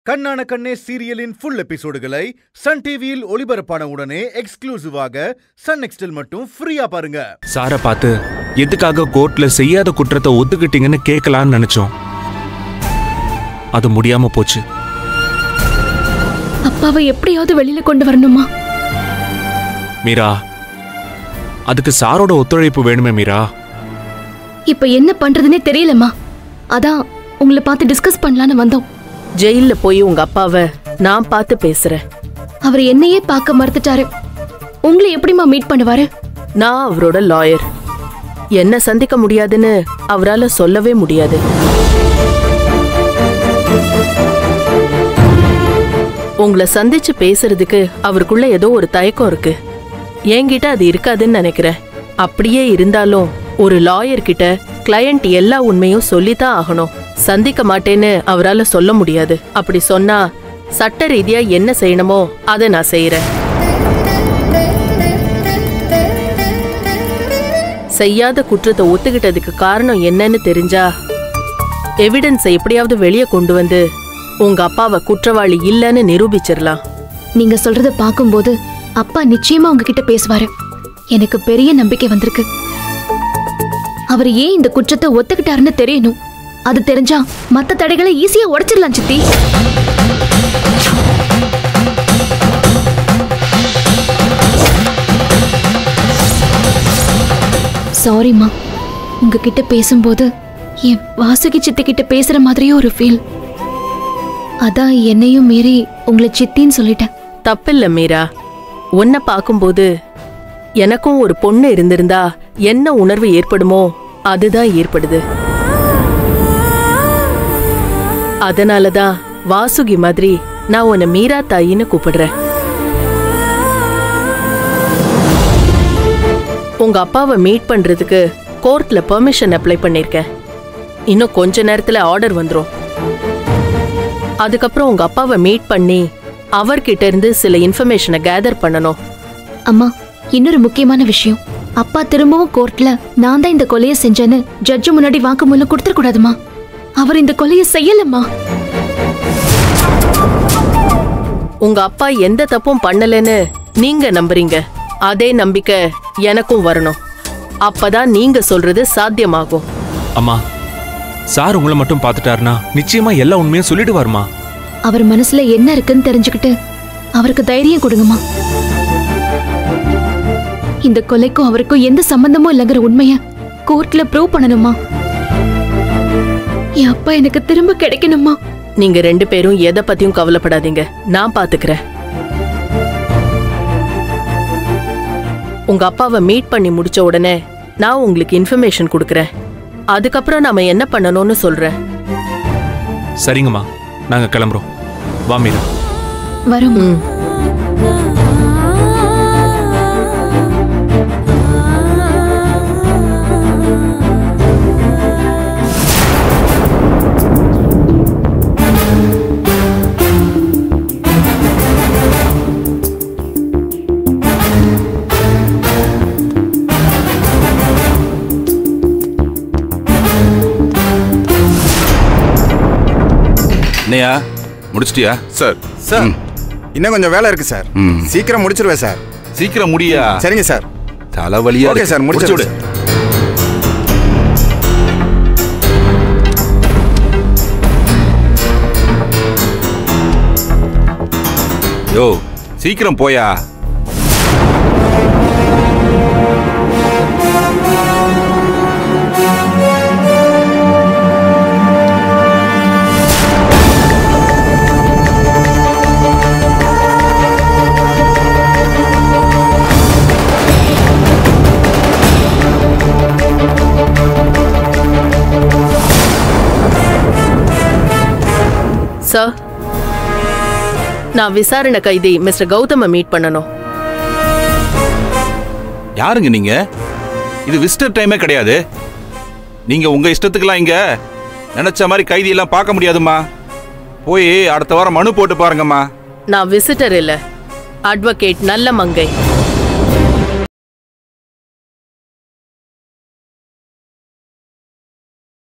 கண்ணான கண்ணே சீரியலின் full எபிசோடுகளை Sun டிவியில் ஒளிபரப்பான உடனே எக்ஸ்க்ளூசிவாக சன் நெக்ஸ்டில் மட்டும் ஃப்ரீயா பாருங்க சாரை பார்த்து எதுக்காக கோர்ட்ல செய்யாத குற்றத்தை ஒத்துக்கிட்டீங்கன்னு கேட்கலான்னு நினைச்சோம் அது முடியாம போச்சு அப்பாவை எப்படியாவது வெளியில கொண்டு வரணுமா மீரா அதுக்கு சாரோட ஒத்துழைப்பு வேணுமே மீரா இப்ப என்ன பண்றதுனே தெரியலம்மா அதான் உங்களை பார்த்து டிஸ்கஸ் பண்ணலான்னு வந்தோம் ஜெயில்ல போய் உங்க அப்பாவை நான் பார்த்து பேசுறேன் அவர் என்னையே பார்க்க மறுத்துட்டாரு உங்களை எப்படிம்மா மீட் பண்ணுவாரு நான் அவரோட லாயர் என்ன சந்திக்க முடியாதுன்னு அவரால சொல்லவே முடியாது உங்களை சந்திச்சு பேசுறதுக்கு அவருக்குள்ள ஏதோ ஒரு தயக்கம் இருக்கு என்கிட்ட அது இருக்காதுன்னு நினைக்கிறேன் அப்படியே இருந்தாலும் ஒரு லாயர் கிட்ட கிளையண்ட் எல்லா உண்மையும் சொல்லித்தான் ஆகணும் சந்திக்க மாட்டேன்னு அவரால சொல்ல முடியாது அப்படி சொன்னா சட்ட ரீதியா என்ன செய்யணுமோ அதை நான் செய்யறேன் செய்யாத குற்றத்தை ஒத்துக்கிட்டதுக்கு காரணம் என்னன்னு தெரிஞ்சா எவிடன்ஸை எப்படியாவது வெளியே கொண்டு வந்து உங்க அப்பாவை குற்றவாளி இல்லைன்னு நிரூபிச்சிடலாம் நீங்க சொல்றத பார்க்கும்போது அப்பா நிச்சயமா உங்ககிட்ட பேசுவாரு எனக்கு பெரிய நம்பிக்கை வந்திருக்கு அவர் ஏன் இந்த குற்றத்தை ஒத்துக்கிட்டாருன்னு தெரியணும் அது தெரிஞ்சா மத்த தடைகளை ஈஸியா உடைச்சிடலாம் சித்தி சாரிம்மா உங்ககிட்ட பேசும்போது என் வாசுகி சித்தி கிட்ட பேசுற மாதிரியே ஒரு ஃபீல் அதான் என்னையும் மீறி உங்களை சித்தின்னு சொல்லிட்டேன் தப்பில்ல மீரா உன்னை பார்க்கும்போது எனக்கும் ஒரு பொண்ணு இருந்திருந்தா என்ன உணர்வு ஏற்படுமோ அதுதான் ஏற்படுது அதனாலதான் வாசுகி மாதிரி நான் உன்னை மீரா தாயின்னு கூப்பிடுறேன் உங்க அப்பாவை மீட் பண்றதுக்கு கோர்ட்ல பெர்மிஷன் அப்ளை பண்ணிருக்கேன் இன்னும் கொஞ்ச நேரத்துல ஆர்டர் வந்துரும் அதுக்கப்புறம் உங்க அப்பாவை மீட் பண்ணி அவர்கிட்ட இருந்து சில இன்ஃபர்மேஷனை கேதர் பண்ணணும் அம்மா இன்னொரு முக்கியமான விஷயம் அப்பா திரும்பவும் கோர்ட்ல நான் தான் இந்த கொலையை செஞ்சேன்னு ஜட்ஜு முன்னாடி வாக்குமூலம் கொடுத்துட கூடாதுமா அவர் இந்த கொலையை செய்யலம்மா உங்க அப்பா எந்த தப்பும் பண்ணலன்னு நீங்க நம்புறீங்க அதே நம்பிக்கை எனக்கும் வரணும் அப்பதான் நீங்க சொல்றது சாத்தியமாகும் அம்மா சார் உங்களை மட்டும் பார்த்துட்டாருன்னா நிச்சயமா எல்லா உண்மையும் சொல்லிடுவாருமா அவர் மனசுல என்ன இருக்குன்னு தெரிஞ்சுக்கிட்டு அவருக்கு தைரியம் கொடுங்கம்மா இந்த கொலைக்கும் அவருக்கும் எந்த சம்பந்தமும் இல்லைங்கிற உண்மைய கோர்ட்ல ப்ரூவ் பண்ணணுமா என் அப்பா எனக்கு திரும்ப கிடைக்கணுமா நீங்க ரெண்டு பேரும் எதை பத்தியும் கவலைப்படாதீங்க நான் பாத்துக்கிறேன் உங்க அப்பாவை மீட் பண்ணி முடிச்ச உடனே நான் உங்களுக்கு இன்ஃபர்மேஷன் கொடுக்கறேன் அதுக்கப்புறம் நாம என்ன பண்ணணும்னு சொல்றேன் சரிங்கம்மா நாங்க கிளம்புறோம் வா மீரா வரும் ம் என்னையா முடிச்சிட்டியா சார் சார் இன்னும் கொஞ்சம் வேலை இருக்கு சார் ம். சீக்கிரம் முடிச்சிருவேன் சார் சீக்கிரம் முடியா சரிங்க சார் தலைவலியா ஓகே இருக்கு. சார் முடிச்சு முடிச்சு விடு யோ சீக்கிரம் போயா சார் நான் விசாரணை கைதி மிஸ்டர் கௌதம மீட் பண்ணணும் யாருங்க நீங்க இது விசிட்டர் டைமே கிடையாது நீங்க உங்க இஷ்டத்துக்குலாம் இங்க நினைச்ச மாதிரி கைதி எல்லாம் பார்க்க முடியாதும்மா போய் அடுத்த வாரம் மனு போட்டு பாருங்கம்மா நான் விசிட்டர் இல்ல அட்வொகேட் நல்ல மங்கை